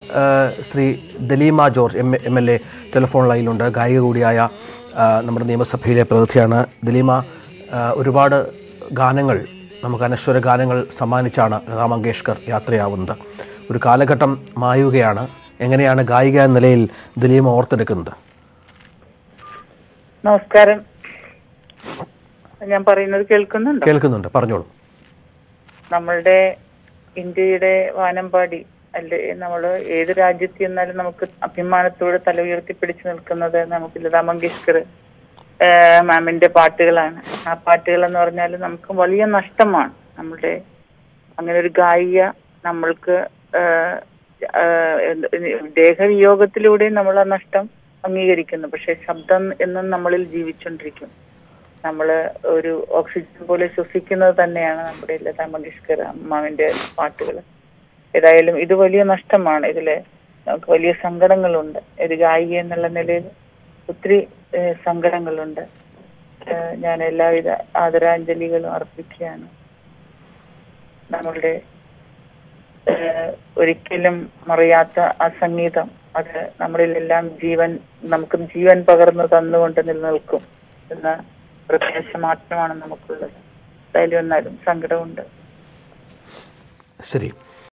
ആ, Shri Dalima George M M L A telephone ലൈനിലുണ്ട് ഗായിക കൂടിയായ ആ, നമ്മുടെ നിയമസഭയിലെ പ്രതിനിധിയാണ് ദലീമ ആ, ഒരുപാട് ഗാനങ്ങൾ നമുക്ക് അനശ്വര ഗാനങ്ങൾ സമ്മാനിച്ചാണ് ലതാ മങ്കേഷ്കർ യാത്രയാവുന്നത് ഒരു കാലഘട്ടം മായുകയാണ് എങ്ങനെയാണ് ഗായിക എന്ന നിലയിൽ ദലീമ ഓർത്തെടുക്കുന്നത് നമസ്കാരം ഞാൻ പറയുന്നത് കേൾക്കുന്നുണ്ടോ കേൾക്കുന്നുണ്ട് പറഞ്ഞോളൂ നമ്മളുടെ ഇന്ത്യയുടെ വാനമ്പാടി അല്ലെ നമ്മൾ ഏത് രാജ്യത്ത് ചെന്നാലും നമുക്ക് അഭിമാനത്തോടെ തല ഉയർത്തി പിടിച്ചു നിൽക്കുന്നത് നമുക്ക് ലതാ മങ്കേഷ്കർ ഏഹ്, മാമിന്റെ പാട്ടുകളാണ് ആ പാട്ടുകൾ എന്ന് പറഞ്ഞാൽ നമുക്ക് വലിയ നഷ്ടമാണ് നമ്മളുടെ അങ്ങനെ ഒരു ഗായിക നമ്മൾക്ക് ഏഹ്, ഏഹ്, എന്ത് ദേഹവിയോഗത്തിലൂടെ നമ്മൾ ആ നഷ്ടം അംഗീകരിക്കുന്നു പക്ഷെ ശബ്ദം എന്നും നമ്മളിൽ ജീവിച്ചുകൊണ്ടിരിക്കും നമ്മൾ ഒരു ഓക്സിജൻ പോലെ ശ്വസിക്കുന്നത് തന്നെയാണ് നമ്മുടെ ലതാ മങ്കേഷ്കർ അമ്മാവിന്റെ പാട്ടുകൾ ഏതായാലും ഇത് വലിയ നഷ്ടമാണ് ഇതില് നമുക്ക് വലിയ സങ്കടങ്ങളുണ്ട് ഒരു ഗായിക എന്നുള്ള നിലയിൽ ഒത്തിരി ഏഹ്, സങ്കടങ്ങളുണ്ട് ഏഹ്, ഞാൻ എല്ലാവിധ ആദരാഞ്ജലികളും അർപ്പിക്കുകയാണ് നമ്മളുടെ ഏഹ്, ഒരിക്കലും മറിയാത്ത ആ സംഗീതം അത് നമ്മളിലെല്ലാം ജീവൻ നമുക്ക് ജീവൻ പകർന്നു തന്നുകൊണ്ട് നിലനിൽക്കും എന്ന പ്രത്യാശ മാത്രമാണ് നമുക്കുള്ളത് എന്തായാലും എന്നാലും സങ്കടമുണ്ട് ശരി